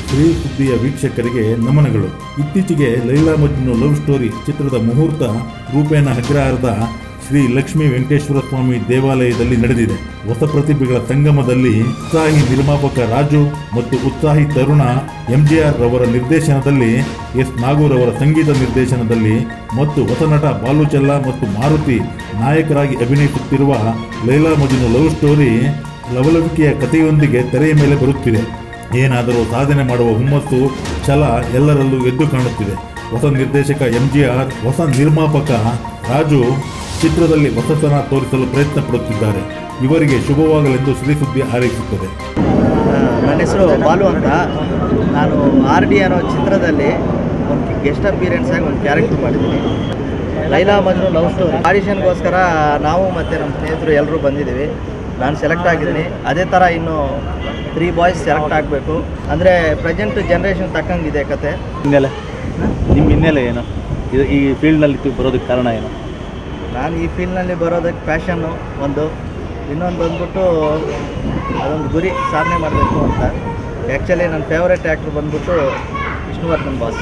ಶ್ರೀ ಸುದ್ದಿಯ ವೀಕ್ಷಕರಿಗೆ ನಮನಗಳು ಇತ್ತೀಚೆಗೆ ಲೈಲಾ ಮಜ್ನು ಲವ್ ಸ್ಟೋರಿ ಚಿತ್ರದ ಮುಹೂರ್ತ ರೂಪೇಣ ಅಗ್ರಹಾರದ ಶ್ರೀ ಲಕ್ಷ್ಮೀ ವೆಂಕಟೇಶ್ವರ ಸ್ವಾಮಿ ದೇವಾಲಯದಲ್ಲಿ ನಡೆದಿದೆ ಹೊಸ ಪ್ರತಿಭೆಗಳ ಸಂಗಮದಲ್ಲಿ ಉತ್ಸಾಹಿ ನಿರ್ಮಾಪಕ ರಾಜು ಮತ್ತು ಉತ್ಸಾಹಿ ತರುಣ ಎಂಜಿಆರ್ ರವರ ನಿರ್ದೇಶನದಲ್ಲಿ ಎಸ್ ನಾಗೂರ್ ಅವರ ಸಂಗೀತ ನಿರ್ದೇಶನದಲ್ಲಿ ಮತ್ತು ಹೊಸ ನಟ ಬಾಲುಚಲ್ಲ ಮತ್ತು ಮಾರುತಿ ನಾಯಕರಾಗಿ ಅಭಿನಯಿಸುತ್ತಿರುವ ಲೈಲಾ ಮಜ್ನು ಲವ್ ಸ್ಟೋರಿ ಲವಲವಿಕೆಯ ಕಥೆಯೊಂದಿಗೆ ತೆರೆಯ ಮೇಲೆ ಬರುತ್ತಿದೆ ಏನಾದರೂ ಸಾಧನೆ ಮಾಡುವ ಹುಮ್ಮಸ್ಸು ಛಲ ಎಲ್ಲರಲ್ಲೂ ಎದ್ದು ಕಾಣುತ್ತಿದೆ ಹೊಸ ನಿರ್ದೇಶಕ ಎಂಜಿಆರ್ ಹೊಸ ನಿರ್ಮಾಪಕ ರಾಜು ಚಿತ್ರದಲ್ಲಿ ಹೊಸತನ ತೋರಿಸಲು ಪ್ರಯತ್ನ ಪಡುತ್ತಿದ್ದಾರೆ ಇವರಿಗೆ ಶುಭವಾಗಲೆಂದು ಶ್ರೀ ಸುದ್ದಿ ಹಾರೈಸುತ್ತದೆ ನನ್ನ ಹೆಸರು ಬಾಲು ಅಂತ ನಾನು ಆರ್ ಡಿ ಅನ್ನೋ ಚಿತ್ರದಲ್ಲಿ ಒಂದು ಗೆಸ್ಟ್ ಅಪಿಯರೆನ್ಸ್ ಆಗಿ ಒಂದು ಕ್ಯಾರೆಕ್ಟರ್ ಮಾಡಿದ್ದೀನಿ ಲೈಲಾ ಮಜ್ನು ಲವ್ ಸ್ಟೋರಿ ಆಡಿಷನ್ಗೋಸ್ಕರ ನಾವು ಮತ್ತು ನಮ್ಮ ಸ್ನೇಹಿತರು ಎಲ್ಲರೂ ಬಂದಿದ್ದೀವಿ ನಾನು ಸೆಲೆಕ್ಟ್ ಆಗಿದ್ದೀನಿ ಅದೇ ಥರ ಇನ್ನು ತ್ರೀ ಬಾಯ್ಸ್ ಸೆಲೆಕ್ಟ್ ಆಗಬೇಕು ಅಂದರೆ ಪ್ರೆಸೆಂಟ್ ಜನ್ರೇಷನ್ ತಕ್ಕಂಗಿದೆ ಕತೆ ಹಿನ್ನೆಲೆ ನಿಮ್ಮ ಹಿನ್ನೆಲೆ ಏನು ಇದು ಈ ಫೀಲ್ಡ್ನಲ್ಲಿ ಬರೋದಕ್ಕೆ ಕಾರಣ ಏನು ನಾನು ಈ ಫೀಲ್ಡ್ನಲ್ಲಿ ಬರೋದಕ್ಕೆ ಪ್ಯಾಷನ್ನು ಒಂದು ಇನ್ನೊಂದು ಬಂದ್ಬಿಟ್ಟು ಅದೊಂದು ಗುರಿ ಸಾಧನೆ ಮಾಡಬೇಕು ಅಂತ ಆ್ಯಕ್ಚುಲಿ ನನ್ನ ಫೇವ್ರೆಟ್ ಆ್ಯಕ್ಟ್ರ್ ಬಂದ್ಬಿಟ್ಟು ವಿಷ್ಣುವರ್ಧನ್ ಬಾಸ್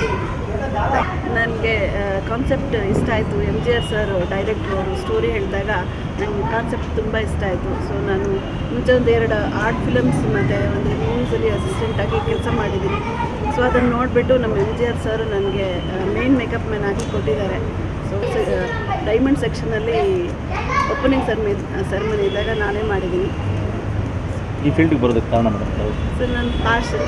ನನಗೆ ಕಾನ್ಸೆಪ್ಟ್ ಇಷ್ಟ ಆಯಿತು M G R sir director ಅವರು ಸ್ಟೋರಿ ಹೇಳಿದಾಗ ನನಗೆ ಕಾನ್ಸೆಪ್ಟ್ ತುಂಬ ಇಷ್ಟ ಆಯಿತು ಸೊ ನಾನು ಮುಂಚೆ ಒಂದು ಎರಡು ಆರ್ಟ್ ಫಿಲಮ್ಸ್ ಮತ್ತು ಒಂದು ಮೂವೀಸಲ್ಲಿ ಅಸಿಸ್ಟೆಂಟಾಗಿ ಕೆಲಸ ಮಾಡಿದ್ದೀನಿ ಸೊ ಅದನ್ನು ನೋಡಿಬಿಟ್ಟು ನಮ್ಮ ಎಮ್ ಜಿ ಆರ್ ಸರ್ ನನಗೆ ಮೇನ್ ಮೇಕಪ್ ಮ್ಯಾನ್ ಆಗಿ ಕೊಟ್ಟಿದ್ದಾರೆ ಸೊ ಡೈಮಂಡ್ ಸೆಕ್ಷನಲ್ಲಿ ಓಪನಿಂಗ್ ಸರ್ಮಿ ಸೆರೆಮನಿ ಇದ್ದಾಗ ನಾನೇ ಮಾಡಿದ್ದೀನಿ ಈ ಫೀಲ್ಡಿಗೆ ಬರೋದಕ್ಕೆ ಕಾರಣ ಮೇಡಮ್ ತಾವು ಸೊ ನನ್ನ ಪ್ಯಾಷನ್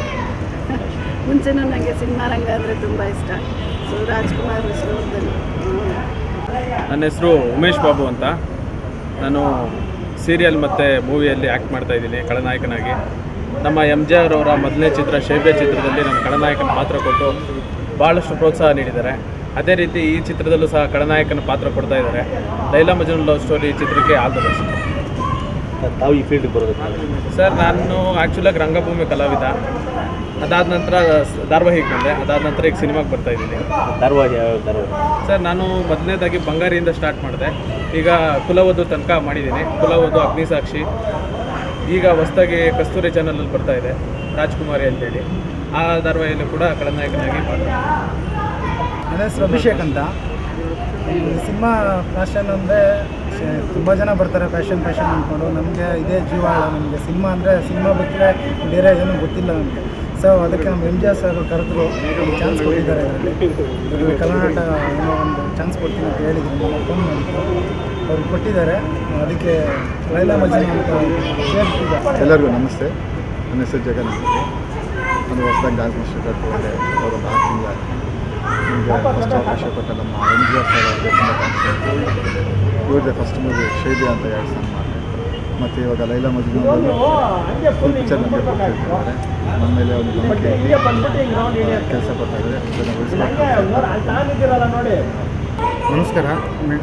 ಮುಂಚೆನೂ ನನಗೆ ಸಿನಿಮಾ ರಂಗ ಅಂದರೆ ತುಂಬ ಇಷ್ಟ ಸೊ ರಾಜ್ಕುಮಾರ್ ವಿಷ್ಣುವರ್ಧನ್ ಹ್ಮ್. ನನ್ನ ಹೆಸರು ಉಮೇಶ್ ಬಾಬು ಅಂತ ನಾನು ಸೀರಿಯಲ್ ಮತ್ತು ಮೂವಿಯಲ್ಲಿ ಆ್ಯಕ್ಟ್ ಮಾಡ್ತಾ ಇದ್ದೀನಿ ಖಳನಾಯಕನಾಗಿ ನಮ್ಮ ಎಮ್ ಜೆ ಆರ್ ಅವರ ಮೊದಲನೇ ಚಿತ್ರ ಶೈಬ್ಯ ಚಿತ್ರದಲ್ಲಿ ನಾನು ಖಳನಾಯಕನ ಪಾತ್ರ ಕೊಟ್ಟು ಭಾಳಷ್ಟು ಪ್ರೋತ್ಸಾಹ ನೀಡಿದ್ದಾರೆ ಅದೇ ರೀತಿ ಈ ಚಿತ್ರದಲ್ಲೂ ಸಹ ಖಳನಾಯಕನ ಪಾತ್ರ ಕೊಡ್ತಾ ಇದ್ದಾರೆ ಲೈಲಾ ಮಜನ್ ಲವ್ ಸ್ಟೋರಿ ಚಿತ್ರಕ್ಕೆ ಆಲ್ ದ ಬೆಸ್ಟ್ ತಾವು ಈ ಫೀಲ್ಡಿಗೆ ಬರೋದಕ್ಕೆ ಕಾರಣ ಸರ್ ನಾನು ಆ್ಯಕ್ಚುಲಾಗಿ ರಂಗಭೂಮಿ ಕಲಾವಿದ ಅದಾದ ನಂತರ ಸ್- ಧಾರಾವಾಹಿಗೆ ಬಂದೆ ಅದಾದ ನಂತರ ಈಗ ಸಿನಿಮಾಗೆ ಬರ್ತಾ ಇದ್ದೀನಿ ಧಾರವಾಹಿ ಯಾವ ಧಾರವಾಹಿ ಸರ್ ನಾನು ಮೊದಲನೇದಾಗಿ ಬಂಗಾರಿಯಿಂದ ಸ್ಟಾರ್ಟ್ ಮಾಡಿದೆ ಈಗ ಕುಲವಧು ತನಕ ಮಾಡಿದ್ದೀನಿ ಕುಲವಧು ಅಗ್ನಿಸಾಕ್ಷಿ ಈಗ ಹೊಸದಾಗಿ ಕಸ್ತೂರಿ ಚಾನಲಲ್ಲಿ ಬರ್ತಾ ಇದೆ ರಾಜ್ಕುಮಾರಿ ಅಂತೇಳಿ ಆ ಧಾರಾವಾಹಿಯಲ್ಲೂ ಕೂಡ ಖಳನಾಯಕನಾಗಿ ಪಾತ್ರ ನನ್ನ ಹೆಸರು ಅಭಿಷೇಕ್ ಅಂತ ಈ ಸಿನಿಮಾ ಫ್ಯಾಷನ್ ಅಂದರೆ ತುಂಬ ಜನ ಬರ್ತಾರೆ ಫ್ಯಾಷನ್ ಫ್ಯಾಷನ್ ಅಂದ್ಕೊಂಡು ನಮಗೆ ಇದೇ ಜೀವಾಳ ನಮಗೆ ಸಿನಿಮಾ ಅಂದರೆ ಸಿನಿಮಾ ಬಿಟ್ಟರೆ ಬೇರೆ ಏನೂ ಗೊತ್ತಿಲ್ಲ ನಮಗೆ ಸೊ ಅದಕ್ಕೆ ನಮ್ಮ ಎಮ್ ಜಿ ಆರ್ ಸರ್ ಕರೆದ್ರು ಒಂದು ಚಾನ್ಸ್ ಕೊಟ್ಟಿದ್ದಾರೆ ಇದರಲ್ಲಿ ಕರ್ನಾಟಕ ಏನೋ ಒಂದು ಚಾನ್ಸ್ ಕೊಡ್ತೀನಿ ಅಂತ ಹೇಳಿದ್ದೀನಿ ನಮ್ಮ ಫೋನ್ ಮಾಡಿದ್ರು ಅವ್ರು ಕೊಟ್ಟಿದ್ದಾರೆ ಅದಕ್ಕೆ ಲೈಲಾ ಮಜನ್ ಅಂತ ಸೇರ್ತಿದ್ದೆ ಎಲ್ಲರಿಗೂ ನಮಸ್ತೆ ನನ್ನ ಹೆಸರು ಜಗನ್ ಅಂತ ನಾನು ಹೊಸದಾಗಿ ಡ್ಯಾನ್ಸ್ ಮಾಸ್ಟರ್ ಕಲ್ತ್ಕೊಂಡೆ ಅವರು ನಾಲ್ಕು ತಿಂಗಳ ನಿಮಗೆ ಫಸ್ಟ್ ಅವಕಾಶ ಕೊಟ್ಟ ನಮ್ಮ ಎಮ್ ಜಿ ಆರ್ ಸರ್ ಅವರಿಗೆ ತುಂಬ ಥ್ಯಾಂಕ್ಸ್ ಇವ್ರದ್ದೇ ಫಸ್ಟ್ ಮೂವಿ ಶೈಲಿ ಅಂತ ಎರಡು ಸಣ್ಣ ಮಾಡಿದೆ ಮತ್ತು ಇವಾಗ ಲೈಲಾ ಮಜ್ನು ಫುಲ್ ಪಿಕ್ಚರ್ ನಮಗೆ ಕೊಡ್ತಿರ್ತಾರೆ ನಮ್ಮ ಮೇಲೆ ಒಂದು ನಂಬಿಕೆ ಕೆಲಸ ಕೊಡ್ತಾ ಇದ್ದಾರೆ ಅದನ್ನು ಉಳಿಸ್ಬೇಕು ನಮಸ್ಕಾರ ನ-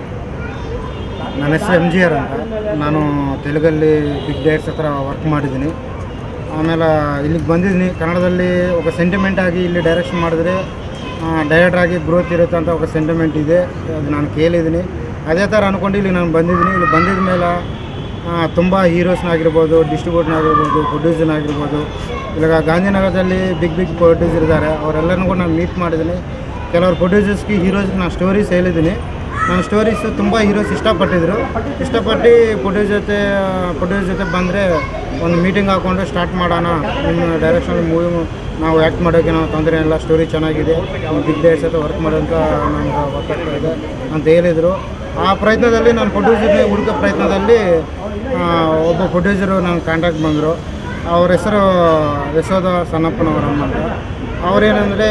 ನನ್ನ ಹೆಸರು ಎಮ್ ಜಿ ಆರ್ ಅಂತ ನಾನು ತೆಲುಗಲ್ಲಿ ಬಿಗ್ ಡೇಟ್ಸ್ ಹತ್ರ ವರ್ಕ್ ಮಾಡಿದ್ದೀನಿ ಆಮೇಲೆ ಇಲ್ಲಿಗೆ ಬಂದಿದ್ದೀನಿ ಕನ್ನಡದಲ್ಲಿ ఒక ಸೆಂಟಿಮೆಂಟ್ ಆಗಿ ಇಲ್ಲಿ ಡೈರೆಕ್ಷನ್ ಮಾಡಿದ್ರೆ ಡೈರೆಕ್ಟರ್ ಆಗಿ ಗ್ರೋತ್ ಇರುತ್ತೆ ಅಂತ ఒక ಸೆಂಟಿಮೆಂಟ್ ಇದೆ ಅದು ನಾನು ಕೇಳಿದ್ದೀನಿ ಅದೇ ಥರ ಅಂದ್ಕೊಂಡು ಇಲ್ಲಿ ನಾನು ಬಂದಿದ್ದೀನಿ ಇಲ್ಲಿ ಬಂದಿದ ಮೇಲೆ ತುಂಬ ಹೀರೋಸ್ನಾಗಿರ್ಬೋದು ಡಿಸ್ಟ್ರಿಬ್ಯೂಟ್ನಾಗಿರ್ಬೋದು ಪ್ರೊಡ್ಯೂಸರ್ನಾಗಿರ್ಬೋದು ಇವಾಗ ಗಾಂಧಿನಗರದಲ್ಲಿ ಬಿಗ್ ಬಿಗ್ ಪ್ರೊಡ್ಯೂಸರ್ ಇದ್ದಾರೆ ಅವರೆಲ್ಲರಿಗೂ ನಾನು ಮೀಟ್ ಮಾಡಿದ್ದೀನಿ ಕೆಲವರು ಪ್ರೊಡ್ಯೂಸರ್ಸ್ಗೆ ಹೀರೋಸ್ಗೆ ನಾನು ಸ್ಟೋರೀಸ್ ಹೇಳಿದ್ದೀನಿ ನನ್ನ ಸ್ಟೋರೀಸ್ ತುಂಬ ಹೀರೋಸ್ ಇಷ್ಟಪಟ್ಟಿದ್ರು ಇಷ್ಟಪಟ್ಟು ಪ್ರೊಡ್ಯೂಸ್ ಜೊತೆ ಪ್ರೊಡ್ಯೂಸ್ ಜೊತೆ ಬಂದರೆ ಒಂದು ಮೀಟಿಂಗ್ ಹಾಕ್ಕೊಂಡು ಸ್ಟಾರ್ಟ್ ಮಾಡೋಣ ನಿಮ್ಮ ಡೈರೆಕ್ಷನ್ ಮೂವಿ ನಾವು ಆ್ಯಕ್ಟ್ ಮಾಡೋಕ್ಕೆ ನಾವು ತೊಂದರೆ ಇಲ್ಲ ಸ್ಟೋರಿ ಚೆನ್ನಾಗಿದೆ ಬಿಗ್ ಡೇಸ್ ಜೊತೆ ವರ್ಕ್ ಮಾಡೋಂಥ ನಮ್ಗೆ ಗೊತ್ತಾಗ್ತಾ ಇದೆ ಅಂತ ಹೇಳಿದರು ಆ ಪ್ರಯತ್ನದಲ್ಲಿ ನಾನು ಪ್ರೊಡ್ಯೂಸರ್ನೇ ಹುಡುಕೋ ಪ್ರಯತ್ನದಲ್ಲಿ ಆ, ಒಬ್ಬ ಪ್ರೊಡ್ಯೂಸರು ನನ್ನ ಕಾಂಟ್ಯಾಕ್ಟ್ ಬಂದರು ಅವ್ರ ಹೆಸರು ಯಶೋಧ ಸಣ್ಣಪ್ಪನವರ ಅಮ್ಮ ಅಂತ ಅವರೇನೆಂದರೆ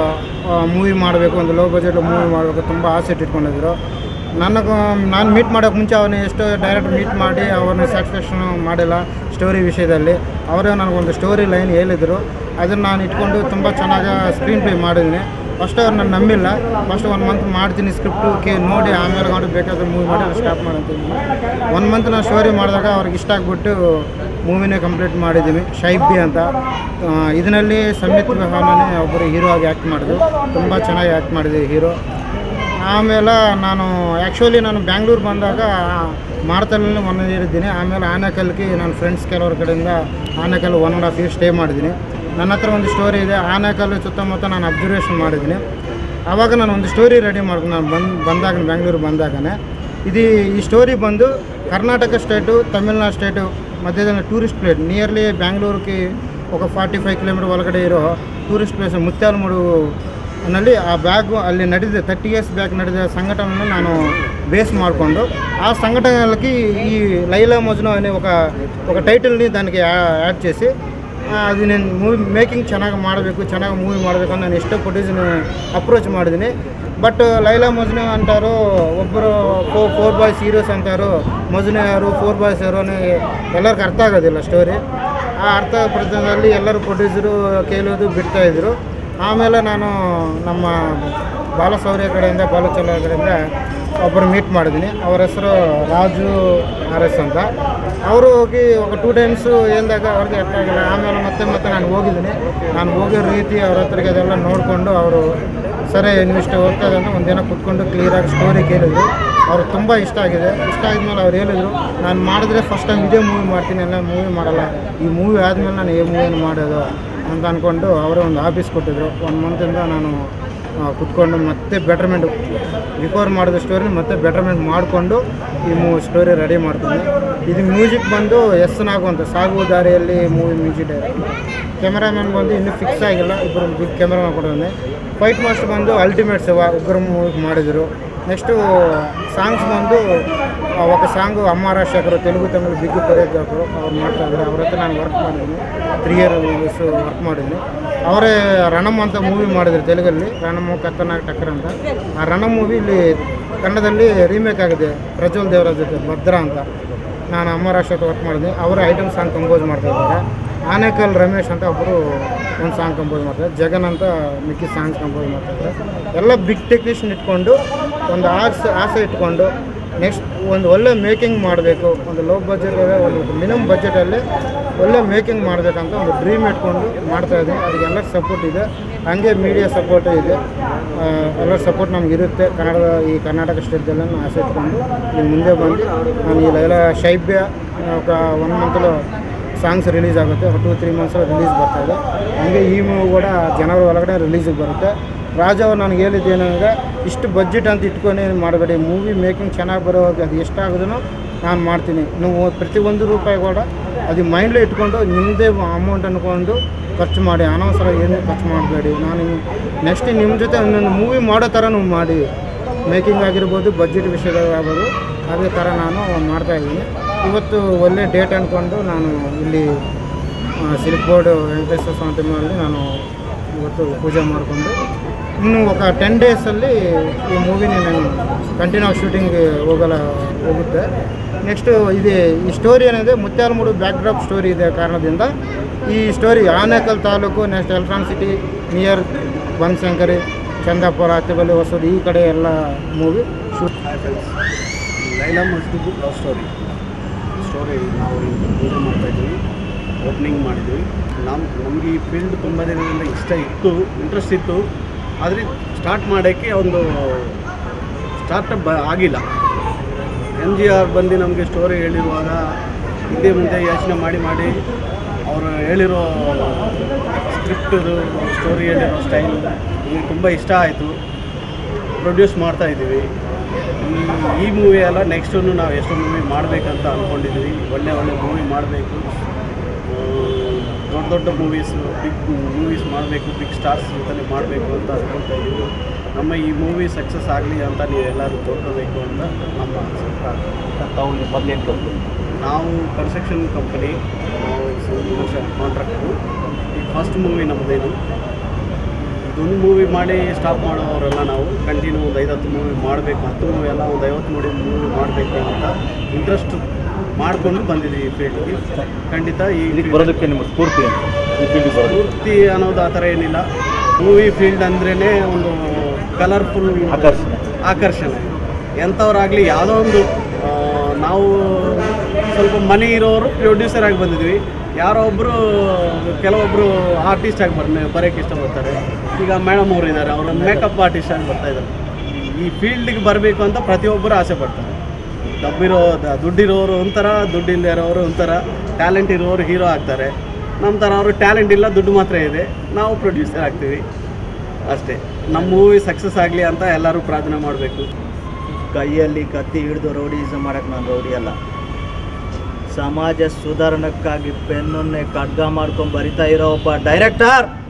ಮೂವಿ ಮಾಡಬೇಕು ಒಂದು ಲೋ ಬಜೆಟ್ ಮೂವಿ ಮಾಡಬೇಕು ತುಂಬ ಆಸೆ ಇಟ್ಕೊಂಡಿದ್ರು ನನಗೆ ನಾನು ಮೀಟ್ ಮಾಡೋಕ್ಕೆ ಮುಂಚೆ ಅವನು ಎಷ್ಟು ಡೈರೆಕ್ಟ್ ಮೀಟ್ ಮಾಡಿ ಅವ್ರನ್ನ ಸ್ಯಾಟಿಸ್ಫ್ಯಾಕ್ಷನ್ ಮಾಡಿಲ್ಲ ಸ್ಟೋರಿ ವಿಷಯದಲ್ಲಿ ಅವರೇ ನನಗೊಂದು ಸ್ಟೋರಿ ಲೈನ್ ಹೇಳಿದರು ಅದನ್ನು ನಾನು ಇಟ್ಕೊಂಡು ತುಂಬ ಚೆನ್ನಾಗಿ ಸ್ಕ್ರೀನ್ ಪ್ಲೇ ಮಾಡಿದ್ದೀನಿ ಫಸ್ಟ್ ಅವ್ರು ನಾನು ನಂಬಿಲ್ಲ ಫಸ್ಟ್ ಒನ್ ಮಂತ್ ಮಾಡ್ತೀನಿ ಸ್ಕ್ರಿಪ್ಟು ಕೆ ನೋಡಿ ಆಮೇಲೆ ಮಾಡಿ ಬೇಕಾದ್ರೆ ಮೂವಿ ಮಾಡಿ ಸ್ಟಾಪ್ ಮಾಡಂತೀನಿ ಒನ್ ಮಂತ್ ನಾನು ಸ್ಟೋರಿ ಮಾಡಿದಾಗ ಅವ್ರಿಗೆ ಇಷ್ಟ ಆಗಿಬಿಟ್ಟು ಮೂವಿನೇ ಕಂಪ್ಲೀಟ್ ಮಾಡಿದ್ದೀವಿ ಶೈಬಿ ಅಂತ ಆ, ಇದರಲ್ಲಿ ಸಮಿತ್ ಬೆಹಾನನೇ ಒಬ್ಬರು ಹೀರೋ ಆಗಿ ಆ್ಯಕ್ಟ್ ಮಾಡಿದ್ರು ತುಂಬ ಚೆನ್ನಾಗಿ ಆ್ಯಕ್ಟ್ ಮಾಡಿದೆ ಹೀರೋ ಆಮೇಲೆ ನಾನು ಆ್ಯಕ್ಚುಲಿ ನಾನು ಬ್ಯಾಂಗ್ಳೂರು ಬಂದಾಗ ಮಾರ್ತಲ್ಲಿ ಒನ್ ಇಯರ್ ಇದ್ದೀನಿ ಆಮೇಲೆ ಆನೆಕಲ್ಗೆ ನನ್ನ ಫ್ರೆಂಡ್ಸ್ ಕೆಲವ್ರ ಕಡೆಯಿಂದ Anekal one and half year stay ಮಾಡಿದ್ದೀನಿ ನನ್ನ ಹತ್ರ ಒಂದು ಸ್ಟೋರಿ ಇದೆ ಆನೇಕಲ್ಲು ಸುತ್ತಮುತ್ತ ನಾನು ಅಬ್ಸರ್ವೇಷನ್ ಮಾಡಿದ್ದೀನಿ ಆವಾಗ ನಾನು ಒಂದು ಸ್ಟೋರಿ ರೆಡಿ ಮಾಡ್ಕೊಂಡು ನಾನು ಬಂದು ಬಂದಾಗ ಬೆಂಗಳೂರು ಬಂದಾಗನೇ ಇದು ಈ ಸ್ಟೋರಿ ಬಂದು ಕರ್ನಾಟಕ ಸ್ಟೇಟು ತಮಿಳ್ನಾಡು ಸ್ಟೇಟು ಮಧ್ಯದಲ್ಲಿ ಟೂರಿಸ್ಟ್ ಪ್ಲೇಸ್ ನಿಯರ್ಲಿ ಬ್ಯಾಂಗ್ಳೂರಿಗೆ ఒక ಫಾರ್ಟಿ ಫೈವ್ ಕಿಲೋಮೀಟರ್ ಒಳಗಡೆ ಇರೋ ಟೂರಿಸ್ಟ್ ಪ್ಲೇಸ್ ಮುತ್ಯಾಲಮೂಡು ನಲ್ಲಿ ಆ ಬ್ಯಾಗು ಅಲ್ಲಿ ನಡೆದಿದೆ ತರ್ಟಿ ಇಯರ್ಸ್ ಬ್ಯಾಕ್ ನಡೆದ ಸಂಘಟನೆಯನ್ನು ನಾನು ಬೇಸ್ ಮಾಡಿಕೊಂಡು ఆ సంఘటనలకి ఈ లైలా మజ్ను అనే ఒక ఒక టైటిల్ని దానికి యా- యాడ్ చేసి ಆ, ಅದು నేను ಮೂವಿ ಮೇಕಿಂಗ್ ಚೆನ್ನಾಗಿ ಮಾಡಬೇಕು ಚೆನ್ನಾಗಿ ಮೂವಿ ಮಾಡಬೇಕು ಅಂತ ನಾನು ಎಷ್ಟೋ ಪ್ರೊಡ್ಯೂಸರ್ನ ಅಪ್ರೋಚ್ ಮಾಡಿದ್ದೀನಿ ಬಟ್ ಲೈಲಾ ಮಜ್ನು ಅಂತಾರೋ ಒಬ್ಬರು ಫೋ ಫೋರ್ ಬಾಯ್ಸ್ ಹೀರೋಸ್ ಅಂತಾರೋ ಮಜ್ನು ಯಾರು ಫೋರ್ ಬಾಯ್ಸ್ ಯಾರು ಅನ್ನೋ ಎಲ್ಲರಿಗೂ ಅರ್ಥ ಆಗೋದಿಲ್ಲ ಸ್ಟೋರಿ ಆ ಅರ್ಥ ಪ್ರತಿದಲ್ಲಿ ಎಲ್ಲರೂ ಪ್ರೊಡ್ಯೂಸರು ಕೇಳೋದು ಬಿಡ್ತಾಯಿದ್ರು ಆಮೇಲೆ ನಾನು ನಮ್ಮ ಬಾಲಸೌರ್ಯ ಕಡೆಯಿಂದ ಬಾಲಚಲ ಕಡೆಯಿಂದ ಒಬ್ಬರು ಮೀಟ್ ಮಾಡಿದ್ದೀನಿ ಅವ್ರ ಹೆಸರು ರಾಜು ಆರ್ ಎಸ್ ಅಂತ ಅವರು ಹೋಗಿ ఒక ಟೂ ಟೈಮ್ಸು ಹೇಳಿದಾಗ ಅವ್ರಿಗೆ ಅರ್ಥ ಆಗಿಲ್ಲ ಆಮೇಲೆ ಮತ್ತೆ ಮತ್ತೆ ನಾನು ಹೋಗಿದ್ದೀನಿ ನಾನು ಹೋಗೋ ರೀತಿ ಅವ್ರ ಹತ್ರಗೆ ಅದೆಲ್ಲ ನೋಡಿಕೊಂಡು ಅವರು ಸರಿ ನೀವು ಇಷ್ಟು ಹೋಗ್ತಾ ಇದೆ ಅಂತ ಒಂದಿನ ಕುತ್ಕೊಂಡು ಕ್ಲಿಯರಾಗಿ ಸ್ಟೋರಿ ಕೇಳಿದ್ರು ಅವ್ರಿಗೆ ತುಂಬ ಇಷ್ಟ ಆಗಿದೆ ಇಷ್ಟ ಆದ್ಮೇಲೆ ಅವ್ರು ಹೇಳಿದರು ನಾನು ಮಾಡಿದ್ರೆ ಫಸ್ಟ್ ಟೈಮ್ ಇದೇ ಮೂವಿ ಮಾಡ್ತೀನಿ ಎಲ್ಲ ಮೂವಿ ಮಾಡಲ್ಲ ಈ ಮೂವಿ ಆದಮೇಲೆ ನಾನು ಈ ಮೂವಿನ ಮಾಡೋದು ಅಂತ ಅಂದ್ಕೊಂಡು ಅವರೇ ಒಂದು ಆಫೀಸ್ ಕೊಟ್ಟಿದ್ರು ಒನ್ ಮಂತಿಂದ ನಾನು ಆ, ಕುತ್ಕೊಂಡು ಮತ್ತೆ ಬೆಟರ್ಮೆಂಟ್ ರಿಕವರ್ ಮಾಡಿದ ಸ್ಟೋರಿನ ಮತ್ತೆ ಬೆಟರ್ಮೆಂಟ್ ಮಾಡಿಕೊಂಡು ಈ ಮೂ ಸ್ಟೋರಿ ರೆಡಿ ಮಾಡ್ತೀನಿ ಇದು ಮ್ಯೂಸಿಕ್ ಬಂದು ಎಸ್ ನಾಗು ಅಂತ ಸಾಗುವ ದಾರಿಯಲ್ಲಿ ಮೂವಿ ಮ್ಯೂಸಿಕ್ ಡೈರೆಕ್ಟರ್ ಕ್ಯಾಮರಾಮ್ಯಾನ್ ಬಂದು ಇನ್ನೂ ಫಿಕ್ಸ್ ಆಗಿಲ್ಲ ಇಬ್ಬರು ಬಿಗ್ ಕ್ಯಾಮ್ರಾಮನ್ ಕೊಟ್ಟಿದ್ದಾನೆ ಫೈಟ್ ಮಾಸ್ಟರ್ ಬಂದು ಅಲ್ಟಿಮೇಟ್ ಸೇವಾ ಉಗ್ರ ಮೂವಿ ಮಾಡಿದರು ನೆಕ್ಸ್ಟು ಸಾಂಗ್ಸ್ ಬಂದು ಆ, ఒక ಸಾಂಗು ಅಮ್ಮ ರಾಜಶೇಖರ್ ತೆಲುಗು ತಮಿಳು ಬಿಗ್ ಕೊರಿಯೋಗ್ರಾಫರು ಅವ್ರು ಮಾಡ್ತಾ ಇದ್ದಾರೆ ಅವ್ರ ಹತ್ರ ನಾನು ವರ್ಕ್ ಮಾಡಿದ್ದೀನಿ ತ್ರೀ ಇಯರ್ ವರ್ಕ್ ಮಾಡಿದ್ದೀನಿ ಅವರೇ ರಣಮ್ ಅಂತ ಮೂವಿ ಮಾಡಿದ್ರು ತೆಲುಗಲ್ಲಿ ರಣಮ್ ಕತ್ತನಾಗ್ ಟಕ್ಕರ್ ಅಂತ ಆ ರಣಮ್ ಮೂವಿ ಇಲ್ಲಿ ಕನ್ನಡದಲ್ಲಿ ರೀಮೇಕ್ ಆಗಿದೆ ಪ್ರಜ್ವಲ್ ದೇವರಾಜ್ ಜೊತೆ ಭದ್ರಾ ಅಂತ ನಾನು ಅಮ್ಮ ರಾಷ್ಟ್ರಕ್ಕೆ ವರ್ಕ್ ಮಾಡಿದ್ದೀನಿ ಅವರೇ ಐಟಮ್ ಸಾಂಗ್ ಕಂಪೋಸ್ ಮಾಡ್ತಾ ಇದ್ದಾರೆ ಆನೇಕಲ್ ರಮೇಶ್ ಅಂತ ಒಬ್ಬರು ಒಂದು ಸಾಂಗ್ ಕಂಪೋಸ್ ಮಾಡ್ತಾರೆ ಜಗನ್ ಅಂತ ಮಿಕ್ಕಿ ಸಾಂಗ್ಸ್ ಕಂಪೋಸ್ ಮಾಡ್ತಾ ಇದ್ದಾರೆ ಎಲ್ಲ ಬಿಗ್ ಟೆಕ್ನಿಷಿಯನ್ ಇಟ್ಕೊಂಡು ಒಂದು ಆಸೆ ಆಸೆ ಇಟ್ಕೊಂಡು ನೆಕ್ಸ್ಟ್ ಒಂದು ಒಳ್ಳೆ ಮೇಕಿಂಗ್ ಮಾಡಬೇಕು ಒಂದು ಲೋ ಬಜೆಟ್ ಒಂದು ಮಿನಿಮಮ್ ಬಜೆಟಲ್ಲಿ ಒಳ್ಳೆ ಮೇಕಿಂಗ್ ಮಾಡಬೇಕಂತ ಒಂದು ಡ್ರೀಮ್ ಇಟ್ಕೊಂಡು ಮಾಡ್ತಾ ಇದ್ದೀನಿ ಅದಕ್ಕೆ ಎಲ್ಲರ ಸಪೋರ್ಟ್ ಇದೆ ಹಂಗೆ ಮೀಡಿಯಾ ಸಪೋರ್ಟು ಇದೆ ಆ, ಎಲ್ಲರ ಸಪೋರ್ಟ್ ನಮ್ಗೆ ಇರುತ್ತೆ ಕನ್ನಡದ ಈ ಕರ್ನಾಟಕ ಸ್ಟೇಟ್ದೆಲ್ಲ ನಾನು ಆಸೆ ಇಟ್ಕೊಂಡು ಇಲ್ಲಿ ಮುಂದೆ ಬಂದು ನಾನು ಈ ಲೈಲ ಶೈಬ್ಯ ఒక ಒನ್ ಮಂತಲ್ಲಿ ಸಾಂಗ್ಸ್ ರಿಲೀಸ್ ಆಗುತ್ತೆ ಟೂ ತ್ರೀ ಮಂತ್ಸ್ ರಿಲೀಸ್ ಬರ್ತಾ ಇದೆ ಹಂಗೆ ಈ ಮೂವಿ ಕೂಡ ಜನವರಿ ಒಳಗಡೆ ರಿಲೀಸಿಗೆ ಬರುತ್ತೆ ರಾಜ ಅವ್ರು ನನಗೆ ಹೇಳಿದ್ದೇನೆಂದರೆ ಇಷ್ಟು ಬಡ್ಜೆಟ್ ಅಂತ ಇಟ್ಕೊಂಡು ಮಾಡಬೇಡಿ ಮೂವಿ ಮೇಕಿಂಗ್ ಚೆನ್ನಾಗಿ ಬರೋವಾಗ ಅದು ಎಷ್ಟಾಗೋದನ್ನು ನಾನು ಮಾಡ್ತೀನಿ ನೀವು ಪ್ರತಿಯೊಂದು ರೂಪಾಯಿ ಕೂಡ ಅದು ಮೈಂಡ್ಲಿ ಇಟ್ಕೊಂಡು ನಿಮ್ಮದೇ ಅಮೌಂಟ್ ಅನ್ಕೊಂಡು ಖರ್ಚು ಮಾಡಿ ಅನವಸರ ಏನು ಖರ್ಚು ಮಾಡಬೇಡಿ ನಾನು ನೆಕ್ಸ್ಟ್ ನಿಮ್ಮ ಜೊತೆ ಒಂದೊಂದು ಮೂವಿ ಮಾಡೋ ಥರ ನೀವು ಮಾಡಿ ಮೇಕಿಂಗ್ ಆಗಿರ್ಬೋದು ಬಡ್ಜೆಟ್ ವಿಷಯದಾಗ್ಬೋದು ಅದೇ ಥರ ನಾನು ಮಾಡ್ತಾ ಇದ್ದೀನಿ ಇವತ್ತು ಒಳ್ಳೆ ಡೇಟ್ ಅಂದ್ಕೊಂಡು ನಾನು ಇಲ್ಲಿ ಸಿಲ್ಕ್ ಬೋರ್ಡ್ ವೆಂಕಟೇಶ್ವರ ಸ್ವಾಮಿ ಟೆಂಪಲಲ್ಲಿ ನಾನು ಇವತ್ತು ಪೂಜೆ ಮಾಡಿಕೊಂಡು ಇನ್ನು ఒక ಟೆನ್ ಡೇಸಲ್ಲಿ ಈ ಮೂವಿನ ನಾನು ಕಂಟಿನ್ಯೂ ಶೂಟಿಂಗ್ ಹೋಗಲ್ಲ ಹೋಗುತ್ತೆ ನೆಕ್ಸ್ಟು ಇದೆ ಈ ಸ್ಟೋರಿ ಏನಿದೆ ಮುತ್ಯಾಲಮೂಡು ಬ್ಯಾಕ್ ಡ್ರಾಪ್ ಸ್ಟೋರಿ ಇದೆ ಕಾರಣದಿಂದ ಈ story Anekal taluk next Electronic City near Banashankari Chandapura ಹತ್ತಿಬಲ್ಲಿ ಹೊಸೂರು ಈ ಕಡೆ ಎಲ್ಲ movie shoot Laila Majnu love story story ನಾವು ಇವತ್ತು ಪೂಜೆ ಮಾಡ್ತಾ ಇದ್ದೀವಿ ಓಪನಿಂಗ್ ಮಾಡಿದ್ವಿ ನಮ್ಮ ನಮಗೆ ಈ ಫೀಲ್ಡ್ ತುಂಬ ದಿನದಿಂದ ಇಷ್ಟ ಇತ್ತು ಇಂಟ್ರೆಸ್ಟ್ ಇತ್ತು ಆದರೆ ಸ್ಟಾರ್ಟ್ ಮಾಡೋಕ್ಕೆ ಒಂದು ಸ್ಟಾರ್ಟಪ್ ಬ ಆಗಿಲ್ಲ ಎಮ್ ಜಿ ಆರ್ ಬಂದು ನಮಗೆ ಸ್ಟೋರಿ ಹೇಳಿರುವಾಗ ಹಿಂದೆ ಮುಂದೆ ಯೋಚನೆ ಮಾಡಿ ಮಾಡಿ ಅವರು ಹೇಳಿರೋ ಸ್ಕ್ರಿಪ್ಟದು ಸ್ಟೋರಿ ಹೇಳಿರೋ ಸ್ಟೈಲ್ ನಮಗೆ ತುಂಬ ಇಷ್ಟ ಆಯಿತು ಪ್ರೊಡ್ಯೂಸ್ ಮಾಡ್ತಾ ಇದ್ದೀವಿ ಈ ಈ ಮೂವಿ ಎಲ್ಲ ನೆಕ್ಸ್ಟನ್ನು ನಾವು ಎಷ್ಟು ಮೂವಿ ಮಾಡಬೇಕಂತ ಅಂದ್ಕೊಂಡಿದ್ದೀವಿ ಒಳ್ಳೆ ಒಳ್ಳೆ ಮೂವಿ ಮಾಡಬೇಕು ದೊಡ್ಡ ದೊಡ್ಡ ಮೂವೀಸ್ ಬಿಗ್ ಮೂವೀಸ್ ಮಾಡಬೇಕು ಬಿಗ್ ಸ್ಟಾರ್ಸ್ ಜೊತೆ ಮಾಡಬೇಕು ಅಂತ ಅಂದ್ಕೊಳ್ತಾ ಇದ್ದೀವಿ ನಮ್ಮ ಈ ಮೂವಿ ಸಕ್ಸಸ್ ಆಗಲಿ ಅಂತ ನೀವೆಲ್ಲರೂ ತೋರ್ಕೋಬೇಕು ಅಂತ ನಮ್ಮ ಆಸೆ, ಪ್ರಾರ್ಥನೆ. ತಾವು ಮೊದಲೇನು ಕಲ್ತು ನಾವು ಕನ್ಸ್ಟ್ರಕ್ಷನ್ ಕಂಪನಿ ಕಾಂಟ್ರಾಕ್ಟರು ಈ ಫಸ್ಟ್ ಮೂವಿ ನಮ್ಮದೇನು ಇದೊಂದು ಮೂವಿ ಮಾಡಿ ಸ್ಟಾಪ್ ಮಾಡೋರೆಲ್ಲ ನಾವು ಕಂಟಿನ್ಯೂ ಒಂದು ಐವತ್ತು ಮೂವಿ ಮಾಡಬೇಕು ಹತ್ತು ಮೂವಿ ಎಲ್ಲ ಒಂದು ಐವತ್ತು ಮೂವಿ ಮೂವಿ ಮಾಡಬೇಕು ಅಂತ ಇಂಟ್ರೆಸ್ಟ್ ಮಾಡಿಕೊಂಡು ಬಂದಿದ್ದೀವಿ ಈ ಫೀಲ್ಡ್ಗೆ ಖಂಡಿತ ಈ ಇದಕ್ಕೆ ಬರೋದಕ್ಕೆ ನಿಮ್ಮ ಸ್ಫೂರ್ತಿ ಏನು ಈ ಫೀಲ್ಡಿಗೆ ಬರೋದು ಪೂರ್ತಿ ಅನ್ನೋದು ಆ ಥರ ಏನಿಲ್ಲ ಮೂವಿ ಫೀಲ್ಡ್ ಅಂದ್ರೇ ಒಂದು ಕಲರ್ಫುಲ್ ಆಕರ್ಷಣೆ. ಆಕರ್ಷಣೆ ಎಂಥವ್ರಾಗಲಿ ಯಾವುದೋ ಒಂದು ಆ, ನಾವು ಸ್ವಲ್ಪ ಮನಿ ಇರೋರು ಪ್ರೊಡ್ಯೂಸರ್ ಆಗಿ ಬಂದಿದ್ವಿ ಯಾರೋ ಒಬ್ಬರು ಕೆಲವೊಬ್ಬರು ಆರ್ಟಿಸ್ಟ್ ಆಗಿ ಬರ್ ಬರೋಕ್ಕೆ ಇಷ್ಟಪಡ್ತಾರೆ ಈಗ ಮೇಡಮ್ ಅವರು ಇದ್ದಾರೆ ಅವರು ಮೇಕಪ್ ಆರ್ಟಿಸ್ಟ್ ಆಗಿ ಬರ್ತಾ ಇದ್ದಾರೆ ಈ ಫೀಲ್ಡಿಗೆ ಬರಬೇಕು ಅಂತ ಪ್ರತಿಯೊಬ್ಬರು ಆಸೆ ಪಡ್ತಾರೆ ಡಬ್ಬಿರೋ ದ- ದುಡ್ಡಿರೋರು ಒಂಥರ ದುಡ್ಡಿಲ್ಲದೆ ಇರೋರು ಒಂಥರ ಟ್ಯಾಲೆಂಟ್ ಇರೋರು ಹೀರೋ ಆಗ್ತಾರೆ ನಮ್ಮ ಥರ ಅವರು ಟ್ಯಾಲೆಂಟ್ ಇಲ್ಲ ದುಡ್ಡು ಮಾತ್ರ ಇದೆ ನಾವು ಪ್ರೊಡ್ಯೂಸರ್ ಆಗ್ತೀವಿ ಅಷ್ಟೇ ನಮ್ಮ ಮೂವಿ ಸಕ್ಸಸ್ ಆಗಲಿ ಅಂತ ಎಲ್ಲರೂ ಪ್ರಾರ್ಥನೆ ಮಾಡಬೇಕು ಕೈಯಲ್ಲಿ ಕತ್ತಿ ಹಿಡಿದು ರೌಡಿಸಮ್ ಮಾಡಕ್ಕೆ ನಾನು ರೌಡಿ ಅಲ್ಲ ಸಮಾಜ ಸುಧಾರಣಕ್ಕಾಗಿ ಪೆನ್ನನ್ನೇ ಖಡ್ಗ ಮಾಡ್ಕೊಂಡು ಬರಿತಾ ಇರೋ ಒಬ್ಬ ಡೈರೆಕ್ಟರ್